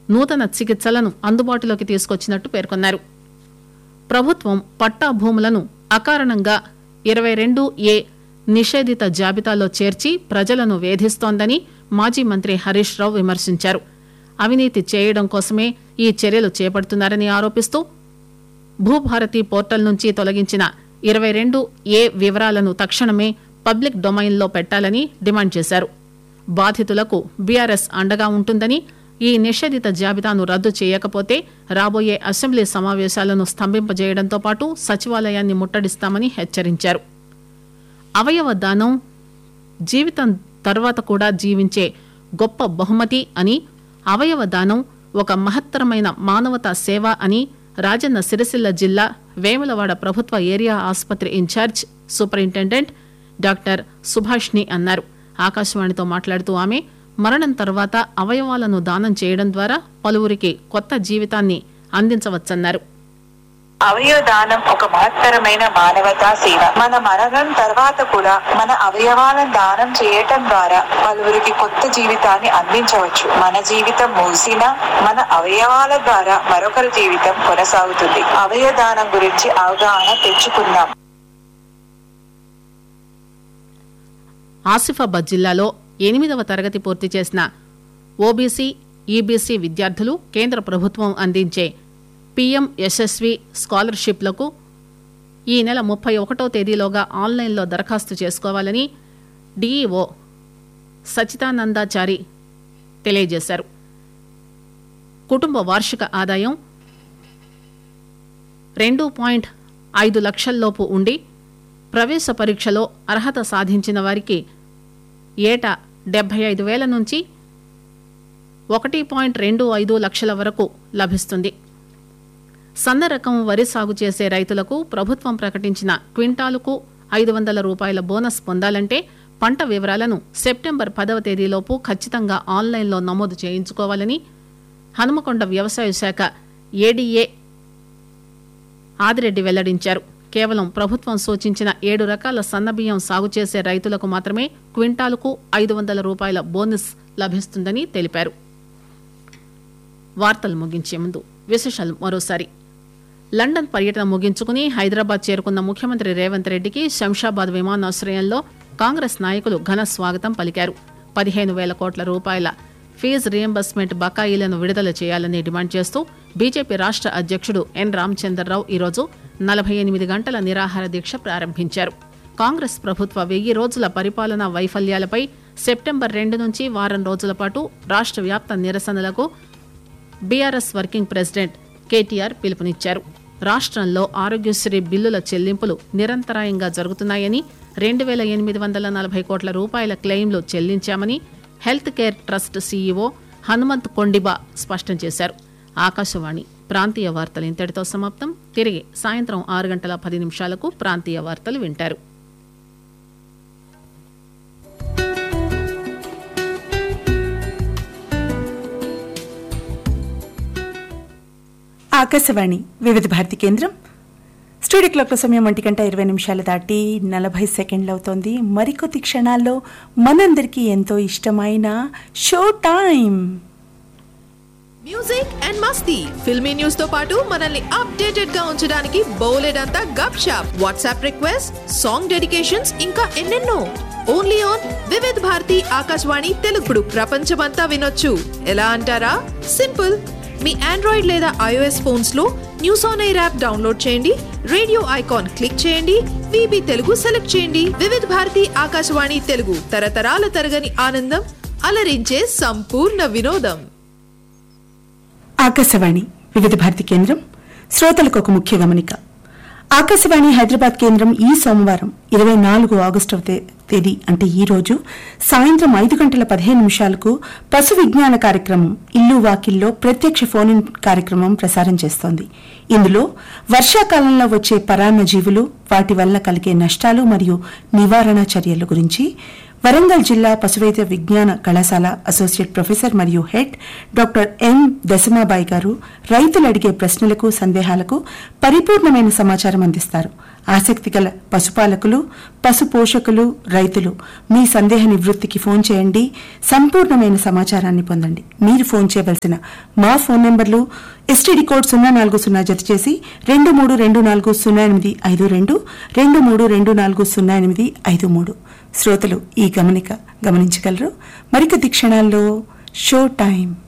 నూతన చికిత్సలను అందుబాటులోకి తీసుకొచ్చినట్టు పేర్కొన్నారు ప్రభుత్వం పట్టా భూములను అకారణంగా ఇరవై రెండు ఏ నిషేధిత జాబితాలో చేర్చి ప్రజలను వేధిస్తోందని మాజీ మంత్రి హరీష్ రావు విమర్శించారు అవినీతి చేయడం కోసమే ఈ చర్యలు చేపడుతున్నారని ఆరోపిస్తూ భూభారతి పోర్టల్ నుంచి తొలగించిన ఇరవై రెండు ఏ వివరాలను తక్షణమే పబ్లిక్ డొమైన్లో పెట్టాలని డిమాండ్ చేశారు బాధితులకు బీఆర్ఎస్ అండగా ఉంటుందని ఈ నిషేధిత జాబితాను రద్దు చేయకపోతే రాబోయే అసెంబ్లీ సమావేశాలను స్తంభింపజేయడంతో పాటు సచివాలయాన్ని ముట్టడిస్తామని హెచ్చరించారు అవయవ దానం జీవితం తర్వాత కూడా జీవించే గొప్ప బహుమతి అని అవయవ దానం ఒక మహత్తరమైన మానవతా సేవ అని రాజన్న సిరిసిల్ల జిల్లా వేములవాడ ప్రభుత్వ ఏరియా ఆసుపత్రి ఇన్ఛార్జ్ సూపరింటెండెంట్ డాక్టర్ సుభాష్ని అన్నారు ఆకాశవాణితో మాట్లాడుతూ ఆమె మరణం తర్వాత అవయవాలను దానం చేయడం ద్వారా పలువురికి కొత్త జీవితాన్ని అందించవచ్చన్నారు అవయవ దానం ఒక మహత్తరమైన మానవతా సేవ మన మరణం తర్వాత కూడా మన అవయవాలను దానం చేయటం ద్వారా పలువురికి కొత్త జీవితాన్ని అందించవచ్చు మన జీవితం ముగిసినా మన అవయవాల ద్వారా మరొకరి జీవితం కొనసాగుతుంది అవయవ దానం గురించి అవగాహన తెచ్చుకుందాం ఆసిఫాబాద్ జిల్లాలో ఎనిమిదవ తరగతి పూర్తి చేసిన ఓబీసీ ఈబీసీ విద్యార్థులు కేంద్ర ప్రభుత్వం అందించే పీఎం యశస్వి స్కాలర్షిప్లకు ఈ నెల ముప్పై ఒకటో తేదీలోగా ఆన్లైన్లో దరఖాస్తు చేసుకోవాలని డీఈఓ సచితానందాచారి తెలియజేశారు కుటుంబ వార్షిక ఆదాయం రెండు పాయింట్ ఐదు లక్షల్లోపు ఉండి ప్రవేశ పరీక్షలో అర్హత సాధించిన వారికి ఏటా డెబ్బై ఐదు వేల నుంచి ఒకటి పాయింట్ రెండు ఐదు లక్షల వరకు లభిస్తుంది సన్న రకం వరి సాగు చేసే రైతులకు ప్రభుత్వం ప్రకటించిన క్వింటాలుకు ఐదు వందల రూపాయల బోనస్ పొందాలంటే పంట వివరాలను సెప్టెంబర్ పదవ తేదీలోపు ఖచ్చితంగా ఆన్లైన్లో నమోదు చేయించుకోవాలని హనుమకొండ వ్యవసాయ శాఖ ఏడీఏ ఆదిరెడ్డి వెల్లడించారు కేవలం ప్రభుత్వం సూచించిన ఏడు రకాల సన్నబియ్యం సాగు చేసే రైతులకు మాత్రమే క్వింటాలుకు ఐదు వందల రూపాయల బోనస్ లభిస్తుందని తెలిపారు వార్తలు ముగించే ముందు విశేషాలు మరోసారి లండన్ పర్యటన ముగించుకుని హైదరాబాద్ చేరుకున్న ముఖ్యమంత్రి రేవంత్ రెడ్డికి శంషాబాద్ విమానాశ్రయంలో కాంగ్రెస్ నాయకులు ఘన స్వాగతం పలికారు పదిహేను వేల కోట్ల రూపాయల ఫీజు రియంబర్స్మెంట్ బకాయిలను విడుదల చేయాలని డిమాండ్ చేస్తూ బీజేపీ రాష్ట్ర అధ్యక్షుడు ఎన్ రామచంద్రరావు ఈరోజు నలభై ఎనిమిది గంటల నిరాహార దీక్ష ప్రారంభించారు కాంగ్రెస్ ప్రభుత్వ వెయ్యి రోజుల పరిపాలనా వైఫల్యాలపై సెప్టెంబర్ రెండు నుంచి వారం రోజుల పాటు రాష్ట్ర వ్యాప్త నిరసనలకు బీఆర్ఎస్ వర్కింగ్ ప్రెసిడెంట్ కేటీఆర్ పిలుపునిచ్చారు రాష్ట్రంలో ఆరోగ్యశ్రీ బిల్లుల చెల్లింపులు నిరంతరాయంగా జరుగుతున్నాయని రెండు వేల ఎనిమిది వందల నలభై కోట్ల రూపాయల క్లెయిమ్లు చెల్లించామని health care trust CEO Hanumanth Kondiba స్పష్టం చేశారు ఆకాశవాణి ప్రాంతీయ వార్తలు ఇంతటితో సమాప్తం తిరిగి సాయంత్రం ఆరు గంటల పది నిమిషాలకు ప్రాంతీయ వార్తలు వింటారు ఆకాశవాణి వివిధ భారతి కేంద్రం స్టూడియో క్లాక్ సమయం ఒంటి గంట ఇరవై నిమిషాలు దాటి నలభై సెకండ్లు అవుతోంది మరికొద్ది క్షణాల్లో మనందరికీ ఎంతో ఇష్టమైన షో టైం మ్యూజిక్ అండ్ మస్తీ ఫిల్మీ న్యూస్ తో పాటు మనల్ని అప్డేటెడ్ గా ఉంచడానికి బోలెడ్ అంతా gupshup WhatsApp request song dedications ఇంకా ఎన్నెన్నో ఓన్లీ ఆన్ వివిధ్ భారతి ఆకాశవాణి తెలుగుడు ప్రపంచమంతా వినొచ్చు ఎలా అంటారా సింపుల్ మీ ఆండ్రాయిడ్ లేదా ఐఓఎస్ ఫోన్స్ లో News on Air app download చేయండి రేడియో ఐకాన్ క్లిక్ చేయండి విబి తెలుగు సెలెక్ట్ చేయండి వివిధ భారతి ఆకాశవాణి తెలుగు తరతరాల తరగని ఆనందం అలరించే సంపూర్ణ వినోదం ఆకాశవాణి వివిధ భారతి కేంద్రం శ్రోతలకు ఒక ముఖ్య గమనిక ఆకాశవాణి హైదరాబాద్ కేంద్రం ఈ సోమవారం ఇరవై నాలుగు ఆగస్టు తే- తేదీ అంటే ఈ రోజు సాయంత్రం ఐదు గంటల పదిహేను నిమిషాలకు పశు విజ్ఞాన కార్యక్రమం ఇల్లు వాకిల్లో ప్రత్యక్ష ఫోన్ ఇన్ కార్యక్రమం ప్రసారం చేస్తోంది ఇందులో వర్షాకాలంలో వచ్చే పరాన్న జీవులు వాటి వల్ల కలిగే నష్టాలు మరియు నివారణ చర్యల గురించి వరంగల్ జిల్లా పశువైద్య విజ్ఞాన కళాశాల అసోసియేట్ ప్రొఫెసర్ మరియు హెడ్ డాక్టర్ ఎం దశమాబాయి గారు రైతులు అడిగే ప్రశ్నలకు సందేహాలకు పరిపూర్ణమైన సమాచారం అందిస్తారు ఆసక్తి గల పశుపాలకులు పశు పోషకులు రైతులు మీ సందేహ నివృత్తికి ఫోన్ చేయండి సంపూర్ణమైన సమాచారాన్ని పొందండి మీరు ఫోన్ చేయవలసిన మా ఫోన్ నెంబర్లు ఎస్టీడీ కోడ్ సున్నా నాలుగు సున్నా జత చేసి రెండు మూడు రెండు నాలుగు సున్నా ఎనిమిది ఐదు రెండు రెండు మూడు రెండు నాలుగు సున్నా ఎనిమిది ఐదు మూడు శ్రోతలు ఈ గమనిక గమనించగలరు మరికొద్ది క్షణాల్లో షో టైం